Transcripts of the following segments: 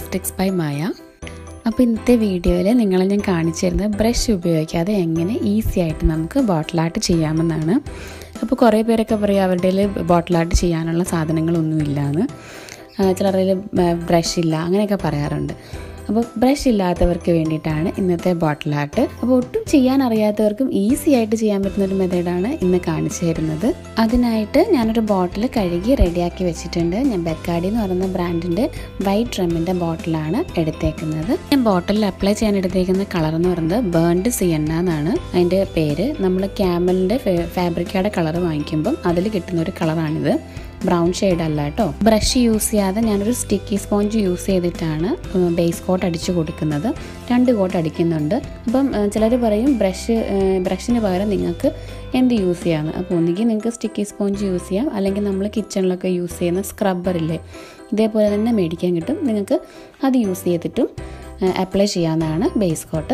ക്രാഫ്റ്റിക്സ് by മായ അപ്പോൾ ഇന്നത്തെ വീഡിയോയിൽ നിങ്ങളെ ഞാൻ കാണിച്ചു തരുന്നത് ബ്രഷ് ഉപയോഗിക്കാതെ എങ്ങനെ ഈസി ആയിട്ട് നമുക്ക് ബോട്ടിൽ ആർട്ട് ചെയ്യാമെന്നാണ് അപ്പോൾ കുറേ പേരൊക്കെ പറയും അവരുടെ ബോട്ടിൽ ആർട്ട് ചെയ്യാനുള്ള സാധനങ്ങളൊന്നും ഇല്ലയെന്ന് ചിലരുടെ ബ്രഷ് ഇല്ല അങ്ങനെയൊക്കെ പറയാറുണ്ട് അപ്പോൾ ബ്രഷ് ഇല്ലാത്തവർക്ക് വേണ്ടിയിട്ടാണ് ഇന്നത്തെ ബോട്ടിൽ ആർട്ട് അപ്പോൾ ഒട്ടും ചെയ്യാൻ അറിയാത്തവർക്കും ഈസി ആയിട്ട് ചെയ്യാൻ പറ്റുന്ന ഒരു മെത്തേഡാണ് ഇന്ന് കാണിച്ചു തരുന്നത് അതിനായിട്ട് ഞാനൊരു ബോട്ടിൽ കഴുകി റെഡിയാക്കി വെച്ചിട്ടുണ്ട് ഞാൻ ബെക്കാഡി എന്ന് പറയുന്ന ബ്രാൻഡിൻ്റെ വൈറ്റ് ഡ്രമ്മിൻ്റെ ബോട്ടിലാണ് എടുത്തേക്കുന്നത് ഞാൻ ബോട്ടിലിൽ അപ്ലൈ ചെയ്യാൻ എടുത്തേക്കുന്ന കളർ എന്ന് പറയുന്നത് ബേൺഡ് സിയന്ന എന്നാണ് അതിൻ്റെ പേര് നമ്മൾ ക്യാമലിൻ്റെ ഫാബ്രിക്കയുടെ കളർ വാങ്ങിക്കുമ്പം അതിൽ കിട്ടുന്ന ഒരു കളറാണിത് ബ്രൗൺ ഷെയ്ഡ് അല്ല കേട്ടോ ബ്രഷ് യൂസ് ചെയ്യാതെ ഞാനൊരു സ്റ്റിക്കി സ്പോഞ്ച് യൂസ് ചെയ്തിട്ടാണ് ബേസ് കോട്ട് അടിച്ചു കൊടുക്കുന്നത് രണ്ട് കോട്ട് അടിക്കുന്നുണ്ട് അപ്പം ചിലർ പറയും ബ്രഷ് ബ്രഷിന് പകരം നിങ്ങൾക്ക് എന്ത് യൂസ് ചെയ്യാമെന്ന് അപ്പോൾ ഒന്നുകിൽ നിങ്ങൾക്ക് സ്റ്റിക്കി സ്പോഞ്ച് യൂസ് ചെയ്യാം അല്ലെങ്കിൽ നമ്മൾ കിച്ചണിലൊക്കെ യൂസ് ചെയ്യുന്ന സ്ക്രബ്ബറില്ലേ ഇതേപോലെ തന്നെ മേടിക്കാൻ കിട്ടും നിങ്ങൾക്ക് അത് യൂസ് ചെയ്തിട്ടും അപ്ലൈ ചെയ്യാവുന്നതാണ് ബേസ് കോട്ട്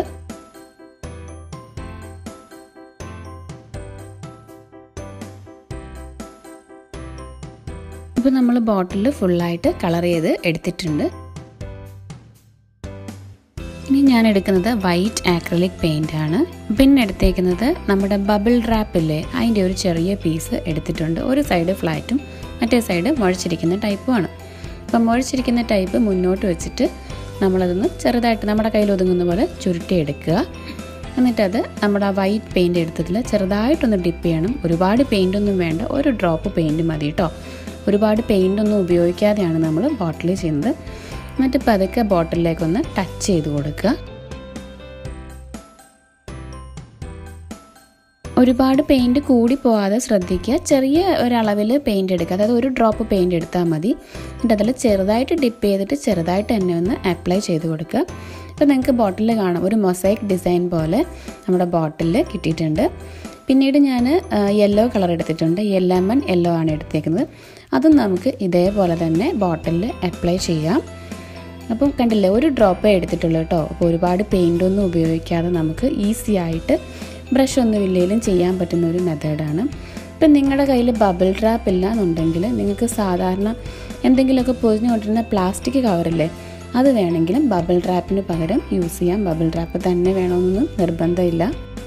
ഇപ്പോൾ നമ്മൾ ബോട്ടിൽ ഫുള്ളായിട്ട് കളർ ചെയ്ത് എടുത്തിട്ടുണ്ട് ഇനി ഞാൻ എടുക്കുന്നത് വൈറ്റ് ആക്രലിക് പെയിൻ്റ് ആണ് പിന്നെ എടുത്തേക്കുന്നത് നമ്മുടെ ബബിൾ റാപ്പ് ഇല്ലേ അതിൻ്റെ ഒരു ചെറിയ പീസ് എടുത്തിട്ടുണ്ട് ഒരു സൈഡ് ഫ്ലാറ്റും മറ്റേ സൈഡ് മുഴച്ചിരിക്കുന്ന ടൈപ്പുമാണ് അപ്പം മുഴച്ചിരിക്കുന്ന ടൈപ്പ് മുന്നോട്ട് വെച്ചിട്ട് നമ്മളതൊന്ന് ചെറുതായിട്ട് നമ്മുടെ കയ്യിൽ ഒതുങ്ങുന്ന പോലെ ചുരുട്ടിയെടുക്കുക എന്നിട്ടത് നമ്മുടെ ആ വൈറ്റ് പെയിൻ്റ് എടുത്തതിൽ ചെറുതായിട്ടൊന്ന് ഡിപ്പ് ചെയ്യണം ഒരുപാട് പെയിൻ്റ് ഒന്നും വേണ്ട ഒരു ഡ്രോപ്പ് പെയിൻറ്റ് മതി കേട്ടോ ഒരുപാട് പെയിൻ്റ് ഒന്നും ഉപയോഗിക്കാതെയാണ് നമ്മൾ ബോട്ടിൽ ചെയ്യുന്നത് എന്നിട്ട് പതുക്കെ ബോട്ടിലേക്കൊന്ന് ടച്ച് ചെയ്ത് കൊടുക്കുക ഒരുപാട് പെയിൻറ് കൂടി പോകാതെ ശ്രദ്ധിക്കുക ചെറിയ ഒരളവിൽ പെയിൻറ് എടുക്കുക അതായത് ഒരു ഡ്രോപ്പ് പെയിൻറ് എടുത്താൽ മതി എന്നിട്ട് അതിൽ ചെറുതായിട്ട് ഡിപ്പ് ചെയ്തിട്ട് ചെറുതായിട്ട് തന്നെ ഒന്ന് അപ്ലൈ ചെയ്ത് കൊടുക്കുക അപ്പോൾ നിങ്ങൾക്ക് ബോട്ടിൽ കാണാം ഒരു മൊസൈക്ക് ഡിസൈൻ പോലെ നമ്മുടെ ബോട്ടിൽ കിട്ടിയിട്ടുണ്ട് പിന്നീട് ഞാൻ യെല്ലോ കളർ എടുത്തിട്ടുണ്ട് യെല്ലമൺ യെല്ലോ ആണ് എടുത്തേക്കുന്നത് അതും നമുക്ക് ഇതേപോലെ തന്നെ ബോട്ടിലിൽ അപ്ലൈ ചെയ്യാം അപ്പം കണ്ടില്ലേ ഒരു ഡ്രോപ്പേ എടുത്തിട്ടുള്ളൂ കേട്ടോ അപ്പോൾ ഒരുപാട് പെയിൻ്റൊന്നും ഉപയോഗിക്കാതെ നമുക്ക് ഈസി ആയിട്ട് ബ്രഷ് ഒന്നും ഇല്ലെങ്കിലും ചെയ്യാൻ പറ്റുന്ന ഒരു മെത്തേഡാണ് ഇപ്പം നിങ്ങളുടെ കയ്യിൽ ബബിൾ ട്രാപ്പ് ഇല്ല എന്നുണ്ടെങ്കിൽ നിങ്ങൾക്ക് സാധാരണ എന്തെങ്കിലുമൊക്കെ പൊതിഞ്ഞു കൊണ്ടിരുന്ന പ്ലാസ്റ്റിക് കവറില്ലേ അത് വേണമെങ്കിലും ബബിൾ ട്രാപ്പിന് പകരം യൂസ് ചെയ്യാം ബബിൾ ട്രാപ്പ് തന്നെ വേണമെന്നൊന്നും നിർബന്ധമില്ല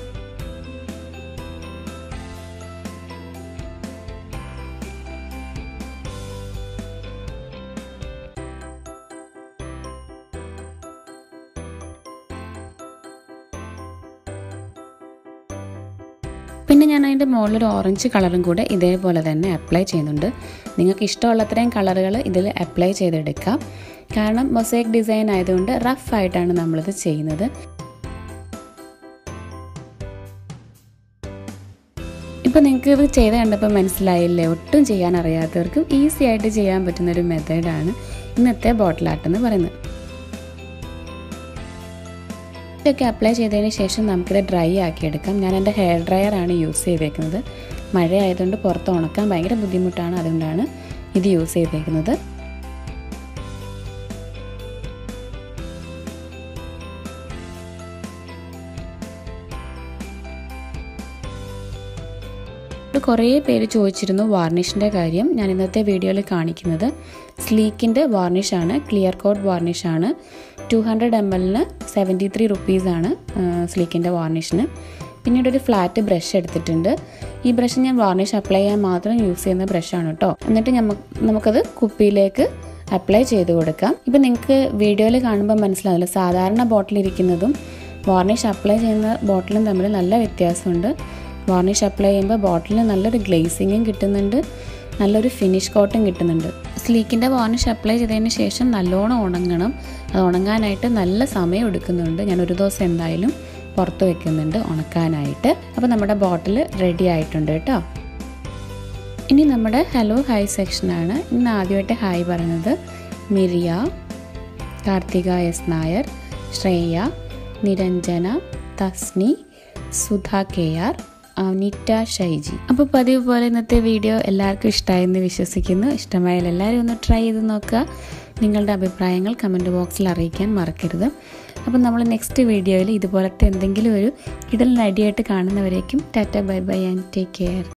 പിന്നെ ഞാൻ അതിൻ്റെ മുകളിൽ ഒരു ഓറഞ്ച് കളറും കൂടെ ഇതേപോലെ തന്നെ അപ്ലൈ ചെയ്യുന്നുണ്ട് നിങ്ങൾക്ക് ഇഷ്ടമുള്ളത്രയും കളറുകൾ ഇതിൽ അപ്ലൈ ചെയ്തെടുക്കാം കാരണം മൊസൈക്ക് ഡിസൈൻ ആയതുകൊണ്ട് റഫ് ആയിട്ടാണ് നമ്മളിത് ചെയ്യുന്നത് ഇപ്പോൾ നിങ്ങൾക്ക് ഇത് ചെയ്ത് കണ്ടപ്പോൾ മനസ്സിലായില്ലേ ഒട്ടും ചെയ്യാൻ അറിയാത്തവർക്കും ഈസി ആയിട്ട് ചെയ്യാൻ പറ്റുന്ന ഒരു മെത്തേഡാണ് ഇന്നത്തെ ബോട്ടിൽ ആർട്ട് എന്ന് പറയുന്നത് ഇതൊക്കെ അപ്ലൈ ചെയ്തതിന് ശേഷം നമുക്കിത് ഡ്രൈ ആക്കി എടുക്കാം ഞാൻ എൻ്റെ ഹെയർ ഡ്രയർ ആണ് യൂസ് ചെയ്തേക്കുന്നത് മഴ ആയതുകൊണ്ട് പുറത്ത് ഉണക്കാൻ ഭയങ്കര ബുദ്ധിമുട്ടാണ് അതുകൊണ്ടാണ് ഇത് യൂസ് ചെയ്തേക്കുന്നത് കുറേ പേര് ചോദിച്ചിരുന്നു വാർണിഷിൻ്റെ കാര്യം ഞാൻ ഇന്നത്തെ വീഡിയോയിൽ കാണിക്കുന്നത് സ്ലീക്കിൻ്റെ വാർണിഷാണ് ക്ലിയർ കോട്ട് വാർണിഷാണ് ടു ഹൺഡ്രഡ് എം എല്ലിന് സെവൻറ്റി ത്രീ റുപ്പീസാണ് സ്ലീക്കിൻ്റെ വാർണിഷിന് പിന്നീട് ഒരു ഫ്ലാറ്റ് ബ്രഷ് എടുത്തിട്ടുണ്ട് ഈ ബ്രഷ് ഞാൻ വാർണിഷ് അപ്ലൈ ചെയ്യാൻ മാത്രം യൂസ് ചെയ്യുന്ന ബ്രഷാണ് കേട്ടോ എന്നിട്ട് നമുക്കത് കുപ്പിയിലേക്ക് അപ്ലൈ ചെയ്ത് കൊടുക്കാം ഇപ്പം നിങ്ങൾക്ക് വീഡിയോയിൽ കാണുമ്പോൾ മനസ്സിലാവില്ല സാധാരണ ബോട്ടിൽ ഇരിക്കുന്നതും വാർണിഷ് അപ്ലൈ ചെയ്യുന്ന ബോട്ടിലും തമ്മിൽ നല്ല വ്യത്യാസമുണ്ട് വാർണിഷ് അപ്ലൈ ചെയ്യുമ്പോൾ ബോട്ടിലിന് നല്ലൊരു ഗ്ലേസിങ്ങും കിട്ടുന്നുണ്ട് നല്ലൊരു ഫിനിഷ് കോട്ടും കിട്ടുന്നുണ്ട് സ്ലീക്കിൻ്റെ വാർണിഷ് അപ്ലൈ ചെയ്തതിന് ശേഷം നല്ലോണം ഉണങ്ങണം അത് ഉണങ്ങാനായിട്ട് നല്ല സമയം എടുക്കുന്നുണ്ട് ഞാൻ ഒരു ദിവസം എന്തായാലും പുറത്ത് വെക്കുന്നുണ്ട് ഉണക്കാനായിട്ട് അപ്പോൾ നമ്മുടെ ബോട്ടിൽ റെഡി ആയിട്ടുണ്ട് കേട്ടോ ഇനി നമ്മുടെ ഹലോ ഹായ് സെക്ഷനാണ് ഇന്ന് ആദ്യമായിട്ട് ഹായ് പറയുന്നത് Miriya Karthika S Nair Shreya Niranjana Thasni Sudha K R Nitta Shaiji അപ്പോൾ പതിവ് പോലെ ഇന്നത്തെ വീഡിയോ എല്ലാവർക്കും ഇഷ്ടമായെന്ന് വിശ്വസിക്കുന്നു ഇഷ്ടമായാൽ എല്ലാവരും ഒന്ന് ട്രൈ ചെയ്ത് നോക്കുക നിങ്ങളുടെ അഭിപ്രായങ്ങൾ കമൻറ്റ് ബോക്സിൽ അറിയിക്കാൻ മറക്കരുത് അപ്പം നമ്മൾ നെക്സ്റ്റ് വീഡിയോയിൽ ഇതുപോലത്തെ എന്തെങ്കിലും ഒരു ഇടൽ നടിയായിട്ട് കാണുന്നവരേക്കും tata bye bye and take care